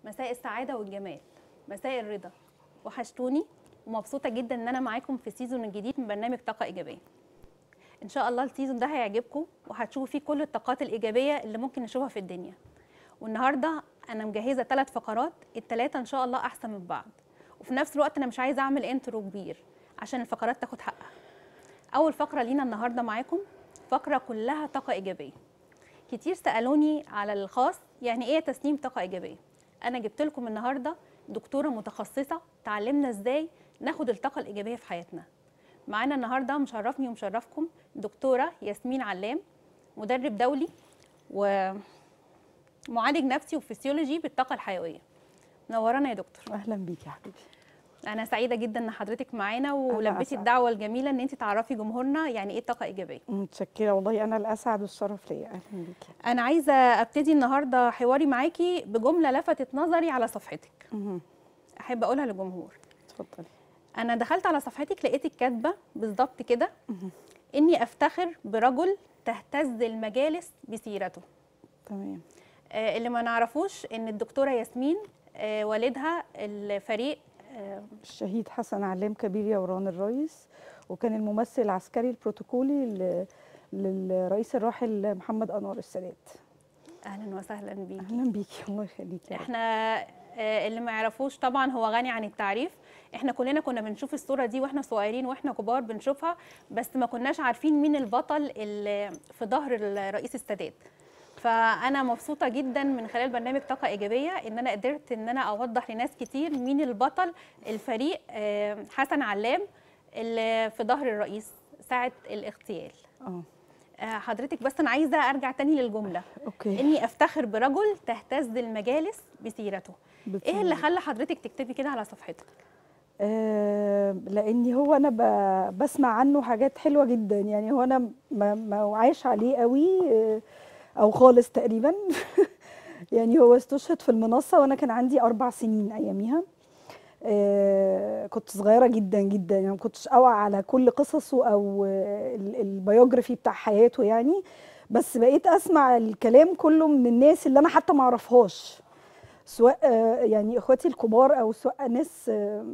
مساء السعادة والجمال مساء الرضا وحشتوني ومبسوطة جدا ان انا معاكم في السيزون الجديد من برنامج طاقة ايجابية ان شاء الله السيزون ده هيعجبكم وهتشوفوا فيه كل الطاقات الايجابية اللي ممكن نشوفها في الدنيا والنهارده انا مجهزة ثلاث فقرات الثلاثة ان شاء الله احسن من بعض وفي نفس الوقت انا مش عايزة اعمل انترو كبير عشان الفقرات تاخد حقها اول فقرة لينا النهارده معاكم فقرة كلها طاقة ايجابية كتير سالوني على الخاص يعني ايه تسنيم طاقه ايجابيه انا جبت لكم النهارده دكتوره متخصصه تعلمنا ازاي ناخد الطاقه الايجابيه في حياتنا معانا النهارده مشرفني ومشرفكم دكتوره ياسمين علام مدرب دولي ومعالج نفسي وفسيولوجي بالطاقه الحيويه منورانا يا دكتور اهلا بيك يا حبيبي انا سعيده جدا ان حضرتك معانا أنا ولبيتي أسعد. الدعوه الجميله ان انت تعرفي جمهورنا يعني ايه طاقه ايجابيه متشكره والله انا الاسعد والشرف ليا اهلا بيكي انا عايزه ابتدي النهارده حواري معاكي بجمله لفتت نظري على صفحتك مهم. احب اقولها للجمهور اتفضلي انا دخلت على صفحتك لقيتك كاتبه بالظبط كده اني افتخر برجل تهتز المجالس بسيرته تمام آه، اللي ما نعرفوش ان الدكتوره ياسمين آه، والدها الفريق آه، الشهيد حسن علام كبير يوران الرئيس وكان الممثل العسكري البروتوكولي ل- للرئيس الراحل محمد انور السادات اهلا وسهلا بيكي اهلا بيكي الله يخليكي يا رب. احنا آه، اللي ما يعرفوش طبعا هو غني عن التعريف احنا كلنا كنا بنشوف الصوره دي واحنا صغيرين واحنا كبار بنشوفها بس ما كناش عارفين مين البطل اللي في ظهر الرئيس السادات فانا مبسوطه جدا من خلال برنامج طاقه ايجابيه ان انا قدرت ان انا اوضح لناس كتير مين البطل الفريق آه، حسن علام اللي في ظهر الرئيس ساعه الاغتيال اه آه، حضرتك بس انا عايزه ارجع تاني للجمله اوكي اني افتخر برجل تهتز المجالس بسيرته ايه اللي بفهم. خلى حضرتك تكتبي كده على صفحتك آه لاني هو انا ب- بسمع عنه حاجات حلوه جدا يعني هو انا ما ما وعايش عليه قوي آه، او خالص تقريبا يعني هو استشهد في المنصه وانا كان عندي اربع سنين اياميها آه كنت صغيره جدا جدا يعني ما كنتش اوعى على كل قصصه او آه، ال- البيوجرافي بتاع حياته يعني بس بقيت اسمع الكلام كله من الناس اللي انا حتى ما اعرفهاش سواء آه، يعني اخواتي الكبار او سواء ناس آه،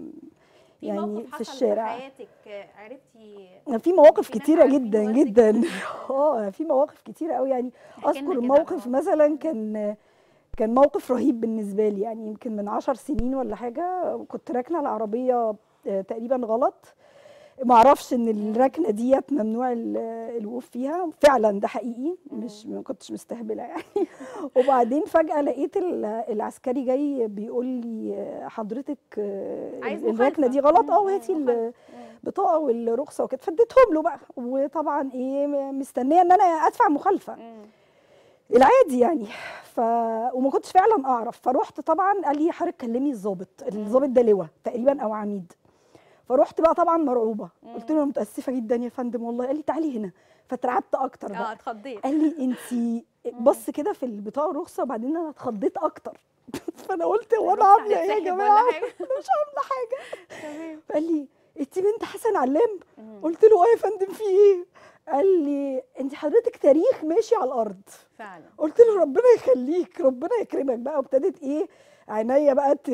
يعني في الشارع في حياتك آه، عرفتي في مواقف في ناس كتيره عارفين جدا والدك. جدا اه في مواقف كتيره قوي يعني احكي لنا اذكر كده موقف اه. مثلا كان كان موقف رهيب بالنسبه لي يعني يمكن من عشر سنين ولا حاجه كنت راكنه العربيه آه، تقريبا غلط ما اعرفش ان الركنه ديت ممنوع ال- الوقوف فيها فعلا ده حقيقي مش ما كنتش مستهبله يعني وبعدين فجاه لقيت ال- العسكري جاي بيقول لي آه، حضرتك آه، عايز الركنه دي مخالفة. غلط اه مم، وهاتي ال- مخالفة. البطاقه والرخصه وكده فديتهم له بقى وطبعا ايه مستنيه ان انا ادفع مخالفه مم. العادي يعني ف وما كنتش فعلا اعرف فروحت طبعا قال لي حضرتك كلمي الضابط الضابط ده لواء تقريبا او عميد فروحت بقى طبعا مرعوبه قلت له انا متاسفه جدا يا فندم والله قال لي تعالي هنا فترعبت اكتر اه بقى اتخضيت قال لي انت بص كده في البطاقه والرخصه وبعدين انا اتخضيت اكتر فانا قلت هو انا الرخصة عامله ايه يا هتتسحب جماعه ولا حاجة؟ انا مش عامله حاجه تمام قال لي انت بنت حسن علام مم. قلت له اه يا فندم في ايه قال لي انت حضرتك تاريخ ماشي على الارض فعلا قلت له ربنا يخليك ربنا يكرمك بقى وابتدت ايه عينيا بقى ت-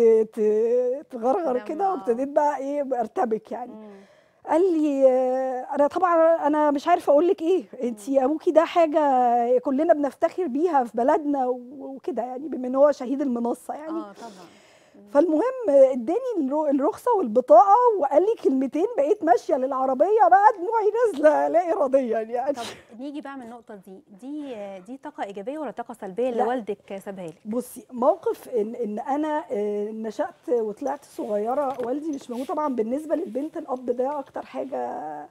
ت- تغرغر تدمع، كده اه. وابتديت بقى ايه ارتبك يعني مم. قال لي آه، انا طبعا انا مش عارفه اقول لك ايه انت ابوكي ده حاجه كلنا بنفتخر بيها في بلدنا و- وكده يعني بما ان هو شهيد المنصه يعني اه طبعا فالمهم اداني الر- الرخصه والبطاقه وقال لي كلمتين بقيت ماشيه للعربيه بقى دموعي نازله لا اراديا يعني طب نيجي بقى من النقطه دي دي دي طاقه ايجابيه ولا طاقه سلبيه اللي لا. والدك سابها لك بصي موقف ان ان انا آه، نشات وطلعت صغيره والدي مش موجود طبعا بالنسبه للبنت الاب ده اكتر حاجه آه،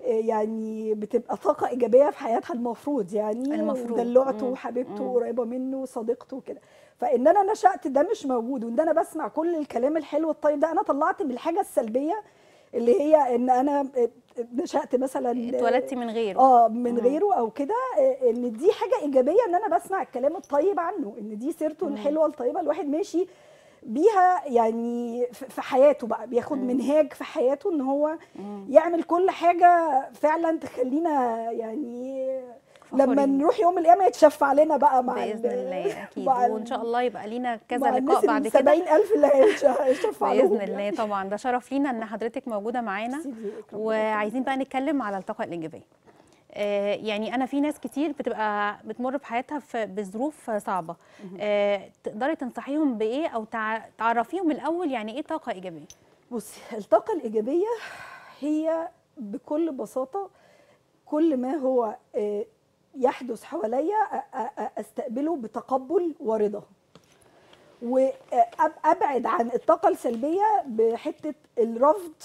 يعني بتبقى طاقه ايجابيه في حياتها المفروض يعني المفروض. ودلوعته مم. وحبيبته مم. وقريبه منه وصديقته وكده فان انا نشات ده مش موجود وان انا بسمع كل الكلام الحلو الطيب ده انا طلعت من الحاجه السلبيه اللي هي ان انا آه، نشات مثلا اتولدتي من غيره اه من مم. غيره او كده آه، ان دي حاجه ايجابيه ان انا بسمع الكلام الطيب عنه ان دي سيرته مم. الحلوه الطيبه الواحد ماشي بيها يعني في في حياته بقى بياخد مم. منهاج في حياته ان هو مم. يعمل كل حاجه فعلا تخلينا يعني في لما فخورين. نروح يوم القيامه يتشفع لنا بقى مع ال- باذن الله اكيد مع ال- وان شاء الله يبقى لينا كذا مع لقاء الناس بعد ال كده 70000 اللي هيتش- هيشفع لهم باذن يعني. الله طبعا ده شرف لينا ان حضرتك موجوده معانا سيدي إكرام. وعايزين بقى نتكلم على الطاقه الايجابيه آه، يعني انا في ناس كتير بتبقى بتمر بحياتها في بظروف صعبه آه، تقدري تنصحيهم بايه او تع- تعرفيهم الاول يعني ايه طاقه ايجابيه بصي الطاقة الإيجابية هي بكل بساطة كل ما هو آه، يحدث حواليا أ- أ- أ- استقبله بتقبل ورضا وابعد عن الطاقه السلبيه بحته الرفض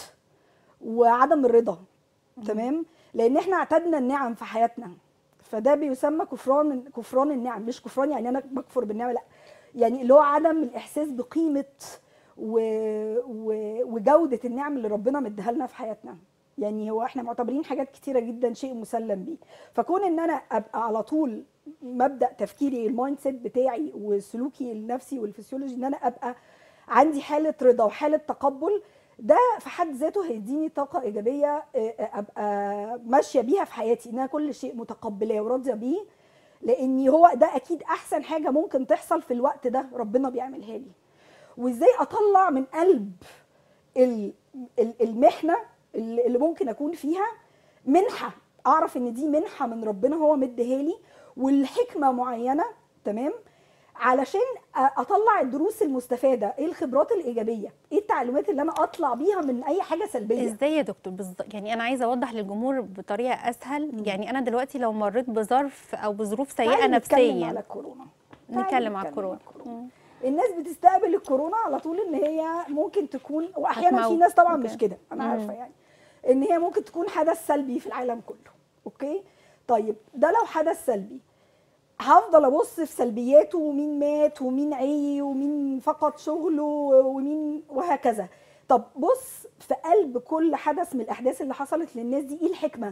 وعدم الرضا تمام لان احنا اعتدنا النعم في حياتنا فده بيسمى كفران كفران النعم مش كفران يعني انا بكفر بالنعمه لا يعني اللي هو عدم الاحساس بقيمه و... و... وجوده النعم اللي ربنا مديها لنا في حياتنا يعني هو احنا معتبرين حاجات كتيره جدا شيء مسلم بيه فكون ان انا ابقى على طول مبدا تفكيري المايند سيت بتاعي وسلوكي النفسي والفسيولوجي ان انا ابقى عندي حاله رضا وحاله تقبل ده في حد ذاته هيديني طاقه ايجابيه آه، ابقى ماشيه بيها في حياتي ان انا كل شيء متقبلاه وراضيه بيه لاني هو ده اكيد احسن حاجه ممكن تحصل في الوقت ده ربنا بيعملها لي وازاي اطلع من قلب ال- ال- المحنه اللي اللي ممكن اكون فيها منحه اعرف ان دي منحه من ربنا هو مديها لي والحكمه معينه تمام علشان أ- اطلع الدروس المستفاده ايه الخبرات الايجابيه ايه التعليمات اللي انا اطلع بيها من اي حاجه سلبيه ازاي يا دكتور بالظبط يعني انا عايزه اوضح للجمهور بطريقه اسهل يعني انا دلوقتي لو مريت بظرف او بظروف سيئه تعالي نتكلم على نفسيا الكورونا تعالي نتكلم على الكورونا مم. الناس بتستقبل الكورونا على طول ان هي ممكن تكون واحيانا في هتموت. ناس طبعا أوكي. مش كده انا مم. عارفه يعني ان هي ممكن تكون حدث سلبي في العالم كله اوكي طيب ده لو حدث سلبي هفضل ابص في سلبياته ومين مات ومين عي ومين فقد شغله ومين وهكذا طب بص في قلب كل حدث من الاحداث اللي حصلت للناس دي ايه الحكمه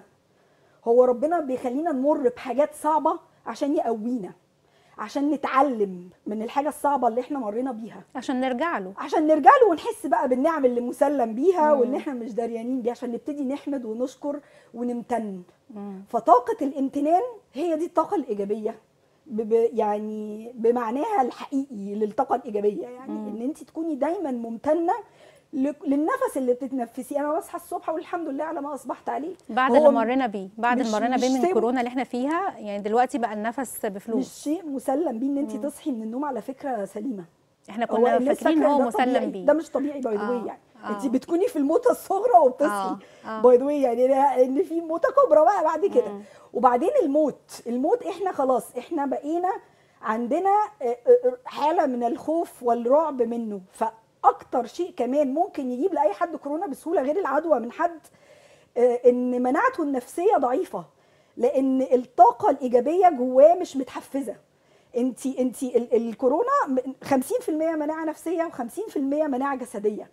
هو ربنا بيخلينا نمر بحاجات صعبه عشان يقوينا عشان نتعلم من الحاجه الصعبه اللي احنا مرينا بيها عشان نرجع له عشان نرجع له ونحس بقى بالنعم اللي مسلم بيها وان احنا مش دريانين بيها عشان نبتدي نحمد ونشكر ونمتن مم. فطاقه الامتنان هي دي الطاقه الايجابيه ب ب- يعني بمعناها الحقيقي للطاقه الايجابيه يعني مم. ان انت تكوني دايما ممتنه ل- للنفس اللي بتتنفسيه انا بصحى الصبح والحمد لله على ما اصبحت عليه بعد هو اللي مرينا بيه بعد مش- اللي مرينا مش بيه من سيب- كورونا اللي احنا فيها يعني دلوقتي بقى النفس مش بفلوس شيء مسلم بيه ان انت تصحي من النوم على فكره سليمه احنا هو كنا الناس فاكرين ان فاكرة هو ده طبيعي. مسلم بيه ده مش طبيعي باي ذا آه، يعني آه. انت بتكوني في الموتة الصغرى وبتصحي آه، آه. باي ذا يعني ان في موتة كبرى بقى بعد كده مم. وبعدين الموت الموت احنا خلاص احنا بقينا عندنا آه، آه، حالة من الخوف والرعب منه فاكتر شيء كمان ممكن يجيب لاي حد كورونا بسهولة غير العدوى من حد آه، ان مناعته النفسية ضعيفة لان الطاقة الايجابية جواه مش متحفزة انت انت ال- الكورونا م- 50% مناعه نفسيه و50% مناعه جسديه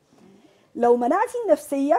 لو مناعتي النفسيه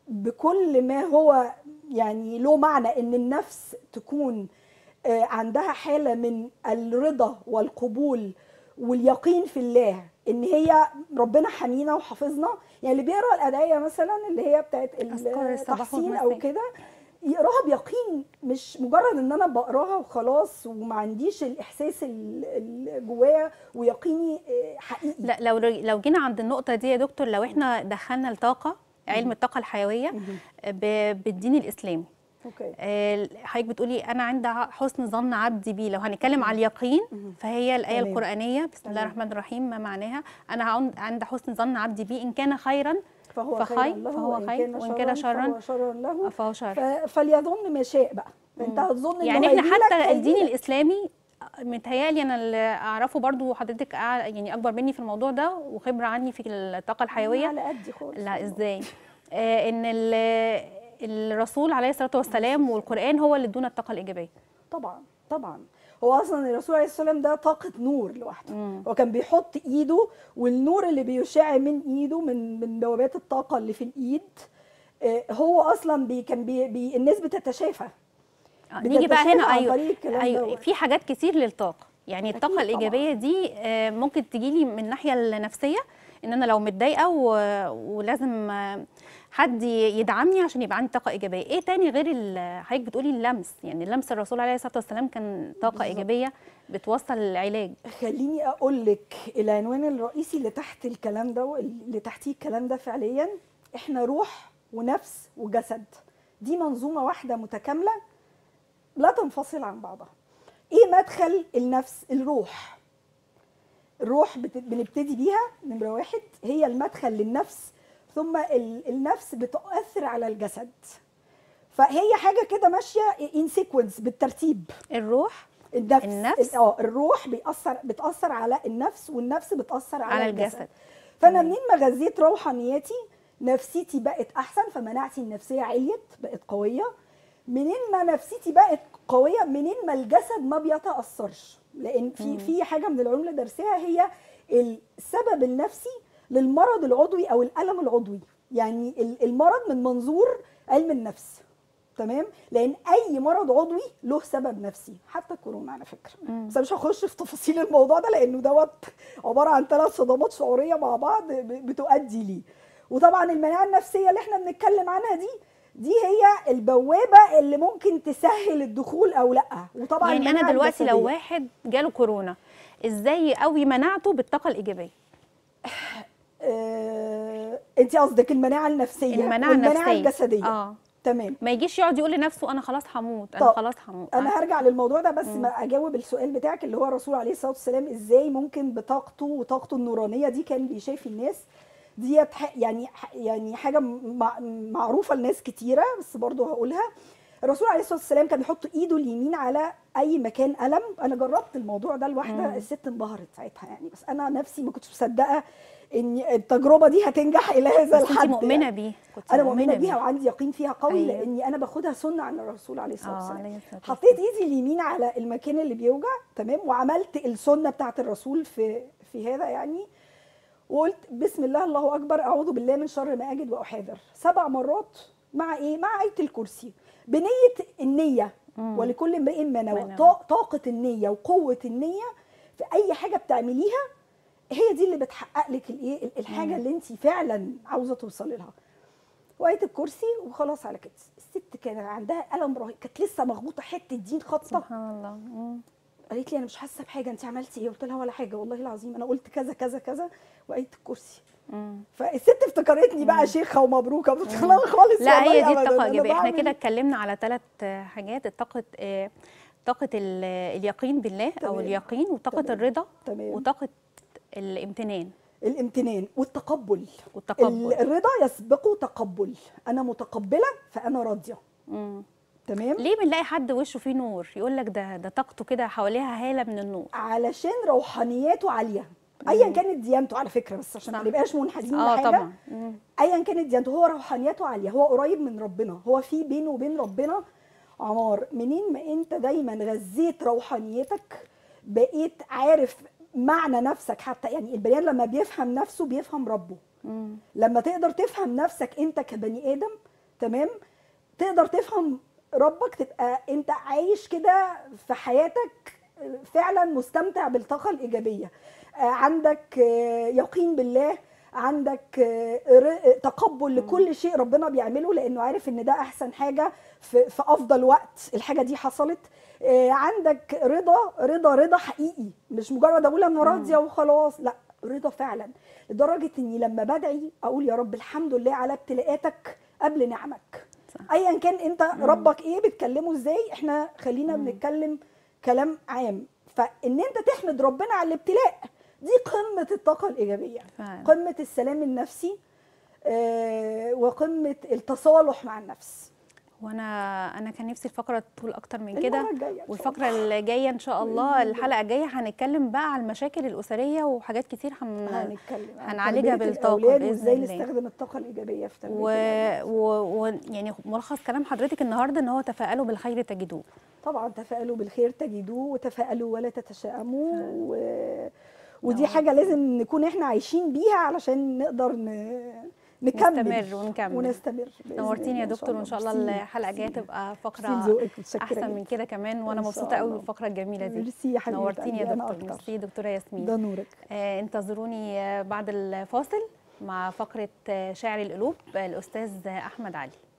بكل ما هو يعني له معنى ان النفس تكون آه، عندها حاله من الرضا والقبول واليقين في الله ان هي ربنا حمينا وحافظنا يعني اللي بيقرا الادعيه مثلا اللي هي بتاعت أذكار الصباح التحسين او والمساء. كده يقراها بيقين مش مجرد ان انا بقراها وخلاص وما عنديش الاحساس ال- اللي جوايا ويقيني آه، حقيقي لا لو لو جينا عند النقطه دي يا دكتور لو احنا دخلنا الطاقه علم الطاقه الحيويه مهم. ب- بالدين الاسلامي اوكي آه، حضرتك بتقولي انا عند ع- حسن ظن عبدي بي لو هنتكلم على اليقين مهم. فهي الايه تمام. القرانيه بسم الله تمام. الرحمن الرحيم ما معناها انا عند- عند حسن ظن عبدي بي ان كان خيرا فهو فخير- خير له فهو وإن خير، كان وإن كان شراً فهو شر له فهو شر ف- فليظن ما شاء بقى انت هتظن إنه يعني احنا هيجيلك، حتى الدين هيجيلك. الاسلامي متهيألي انا اللي اعرفه برضو حضرتك أع- يعني اكبر مني في الموضوع ده وخبره عني في الطاقه الحيويه على قدي خالص لا ازاي آه ان ال- الرسول عليه الصلاه والسلام والقران هو اللي ادونا الطاقه الايجابيه طبعا طبعا هو اصلا الرسول عليه الصلاه والسلام ده طاقه نور لوحده مم. هو كان بيحط ايده والنور اللي بيشع من ايده من من بوابات الطاقه اللي في الايد آه، هو اصلا بي كان بي بي الناس بتتشافى آه، نيجي بقى بتتشافى هنا عن ايوه طريق الكلام ايوه دوت. في حاجات كتير للطاقه يعني أكيد الطاقه طبعاً. الايجابيه دي آه، ممكن تجيلي من الناحيه النفسيه ان انا لو متضايقه و- ولازم آه، حد ي- يدعمني عشان يبقى عندي طاقه ايجابيه ايه تاني غير ال- حضرتك بتقولي اللمس يعني لمس الرسول عليه الصلاه والسلام كان طاقه بالظبط. ايجابيه بتوصل العلاج خليني اقول لك العنوان الرئيسي اللي تحت الكلام ده اللي تحتيه الكلام ده فعليا احنا روح ونفس وجسد دي منظومه واحده متكامله لا تنفصل عن بعضها ايه مدخل النفس الروح الروح بت- بنبتدي بيها نمره واحد هي المدخل للنفس ثم ال- النفس بتؤثر على الجسد فهي حاجه كده ماشيه ان سيكونس بالترتيب الروح النفس النفس؟ اه الروح بيأثر بتأثر على النفس والنفس بتأثر على, على الجسد, الجسد. فأنا تمام. منين ما غذيت روحانيتي نفسيتي بقت أحسن فمناعتي النفسية عليت بقت قوية منين ما نفسيتي بقت قوية منين ما الجسد ما بيتأثرش لأن في في حاجة من العلوم اللي درسها هي السبب النفسي للمرض العضوي أو الألم العضوي يعني ال- المرض من منظور علم النفس تمام لان اي مرض عضوي له سبب نفسي حتى كورونا على فكره بس أنا مش هخش في تفاصيل الموضوع ده لانه دوت عباره عن ثلاث صدمات شعوريه مع بعض ب- بتؤدي ليه وطبعا المناعه النفسيه اللي احنا بنتكلم عنها دي دي هي البوابه اللي ممكن تسهل الدخول او لا وطبعا يعني انا المناعة دلوقتي لو الجسدية. واحد جاله كورونا ازاي يقوي مناعته بالطاقه الايجابيه آه، انت قصدك المناعه النفسيه المناعه والمناعه النفسيه الجسديه اه تمام ما يجيش يقعد يقول لنفسه انا خلاص هموت انا طب، خلاص هموت انا هرجع للموضوع ده بس ما اجاوب السؤال بتاعك اللي هو الرسول عليه الصلاه والسلام ازاي ممكن بطاقته وطاقته النورانيه دي كان بيشاف الناس ديت ح- يعني ح- يعني حاجه مع- معروفه لناس كتيره بس برضو هقولها الرسول عليه الصلاه والسلام كان بيحط ايده اليمين على اي مكان الم انا جربت الموضوع ده لواحده الست انبهرت ساعتها يعني بس انا نفسي ما كنتش مصدقه ان التجربه دي هتنجح الى هذا بس انت الحد مؤمنه يعني. بيه كنت انا مؤمنه بيها بيه. وعندي يقين فيها قوي أيوة. لاني انا باخدها سنه عن الرسول عليه الصلاه اه والسلام عليه الصلاه حطيت ايدي اليمين على المكان اللي بيوجع تمام وعملت السنه بتاعت الرسول في في هذا يعني وقلت بسم الله الله اكبر اعوذ بالله من شر ما اجد واحاذر سبع مرات مع ايه مع ايه الكرسي بنيه النيه مم. ولكل امرئ ما نوى ما نوى. طا- طاقه النيه وقوه النيه في اي حاجه بتعمليها هي دي اللي بتحقق لك الايه الحاجه اللي انت فعلا عاوزه توصلي لها وقيت الكرسي وخلاص على كده الست كان عندها الم رهيب كانت لسه مخبوطه حته دين خبطه سبحان الله مم. قالت لي انا مش حاسه بحاجه انت عملتي ايه قلت لها ولا حاجه والله العظيم انا قلت كذا كذا كذا وقيت الكرسي مم. فالست افتكرتني بقى شيخه ومبروكه قلت لها لا خالص لا والله هي دي أبداً، الطاقه أنا الايجابيه احنا بعمل كده اتكلمنا على ثلاث حاجات الطاقه آه، طاقه ال- اليقين بالله او تمام. اليقين وطاقه تمام. الرضا تمام وطاقه الامتنان الامتنان والتقبل والتقبل ال- الرضا يسبقه تقبل انا متقبله فانا راضيه مم. تمام ليه بنلاقي حد وشه فيه نور يقول لك ده ده طاقته كده حواليها هاله من النور علشان روحانياته عاليه ايا كانت ديانته على فكره بس عشان ما صح. نبقاش منحازين اه لحاجه طبعا مم. ايا كانت ديانته هو روحانيته عاليه هو قريب من ربنا هو في بينه وبين ربنا عمار منين ما انت دايما غذيت روحانيتك بقيت عارف معنى نفسك حتى يعني البني آدم لما بيفهم نفسه بيفهم ربه مم. لما تقدر تفهم نفسك انت كبني ادم تمام تقدر تفهم ربك تبقى انت عايش كده في حياتك فعلا مستمتع بالطاقه الايجابيه آه، عندك آه، يقين بالله عندك آه، ر- تقبل لكل شيء ربنا بيعمله لانه عارف ان ده احسن حاجه في, في افضل وقت الحاجه دي حصلت آه، عندك رضا رضا رضا حقيقي مش مجرد اقول انا راضيه وخلاص لا رضا فعلا لدرجه اني لما بدعي اقول يا رب الحمد لله على ابتلاءاتك قبل نعمك صح. ايا كان انت ربك ايه بتكلمه ازاي احنا خلينا بنتكلم كلام عام فان انت تحمد ربنا على الابتلاء دي قمه الطاقه الايجابيه فعلا. قمه السلام النفسي آه، وقمه التصالح مع النفس وانا انا كان نفسي الفقره تطول اكتر من المرة كده الجاية إن شاء والفقره اللي جايه ان شاء الله بإذن الله. الحلقه الجايه هنتكلم بقى على المشاكل الاسريه وحاجات كتير هن... هنتكلم عن هنعالجها تربية بالطاقة الأولاد بإذن وازاي الله. نستخدم الطاقه الايجابيه في تربيه و... الأولاد. و... و... يعني ملخص كلام حضرتك النهارده ان هو تفاءلوا بالخير تجدوه طبعا تفاءلوا بالخير تجدوه وتفاءلوا ولا تتشائموا و... ودي آه. حاجه لازم نكون احنا عايشين بيها علشان نقدر ن... نكمل نستمر ونكمل ونستمر بإذن نورتيني يا الله دكتور وان شاء الله ميرسي، الحلقه الجايه ميرسي. تبقى ميرسي فقره لذوقك، متشكرة احسن جداً. من كده كمان وانا إن مبسوطه شاء قوي الله. بالفقره الجميله دي ميرسي يا حبيبه نورتيني يا قلبي، أنا دكتور أكتر. ميرسي دكتوره ياسمين ده نورك آه، انتظروني آه، بعد الفاصل مع فقره آه، شاعر القلوب آه، الاستاذ احمد علي